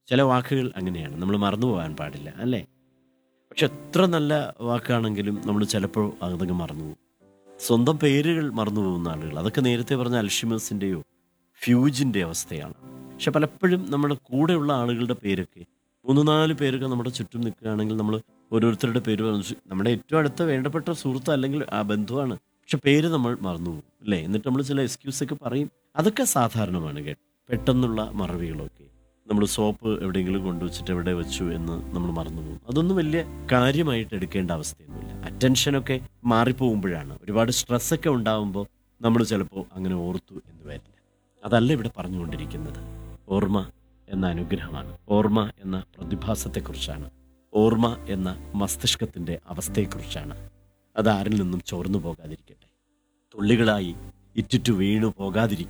ചില വാക്കുകൾ അങ്ങനെയാണ് നമ്മൾ മറന്നു പോകാൻ പാടില്ല അല്ലേ പക്ഷെ എത്ര നല്ല വാക്കാണെങ്കിലും നമ്മൾ ചിലപ്പോൾ അതങ്ങ് മറന്നു പോകും സ്വന്തം പേരുകൾ മറന്നു പോകുന്ന ആളുകൾ അതൊക്കെ നേരത്തെ പറഞ്ഞ അൽഷിമേഴ്സിൻ്റെയോ ഫ്യൂജിൻ്റെ അവസ്ഥയാണ് പക്ഷെ പലപ്പോഴും നമ്മുടെ കൂടെയുള്ള ആളുകളുടെ പേരൊക്കെ മൂന്ന് നാല് പേരൊക്കെ നമ്മുടെ ചുറ്റും നിൽക്കുകയാണെങ്കിൽ നമ്മൾ ഓരോരുത്തരുടെ പേര് പറഞ്ഞു നമ്മുടെ ഏറ്റവും അടുത്ത വേണ്ടപ്പെട്ട സുഹൃത്ത് അല്ലെങ്കിൽ ആ ബന്ധുവാണ് പക്ഷെ പേര് നമ്മൾ മറന്നു പോകും അല്ലേ എന്നിട്ട് നമ്മൾ ചില എക്സ്ക്യൂസ് ഒക്കെ പറയും അതൊക്കെ സാധാരണമാണ് കേട്ടോ പെട്ടെന്നുള്ള മറവികളൊക്കെ നമ്മൾ സോപ്പ് എവിടെയെങ്കിലും കൊണ്ടുവച്ചിട്ട് എവിടെ വെച്ചു എന്ന് നമ്മൾ മറന്നു പോകും അതൊന്നും വലിയ കാര്യമായിട്ട് എടുക്കേണ്ട അവസ്ഥയൊന്നുമില്ല അറ്റൻഷനൊക്കെ മാറിപ്പോകുമ്പോഴാണ് ഒരുപാട് സ്ട്രെസ്സൊക്കെ ഉണ്ടാകുമ്പോൾ നമ്മൾ ചിലപ്പോൾ അങ്ങനെ ഓർത്തു എന്ന് വരില്ല അതല്ല ഇവിടെ പറഞ്ഞുകൊണ്ടിരിക്കുന്നത് ഓർമ്മ എന്ന അനുഗ്രഹമാണ് ഓർമ്മ എന്ന പ്രതിഭാസത്തെക്കുറിച്ചാണ് ഓർമ്മ എന്ന മസ്തിഷ്കത്തിൻ്റെ അവസ്ഥയെക്കുറിച്ചാണ് അത് ആരിൽ നിന്നും ചോർന്നു പോകാതിരിക്കട്ടെ തുള്ളികളായി ഇറ്റിറ്റു വീണു പോകാതിരിക്കട്ടെ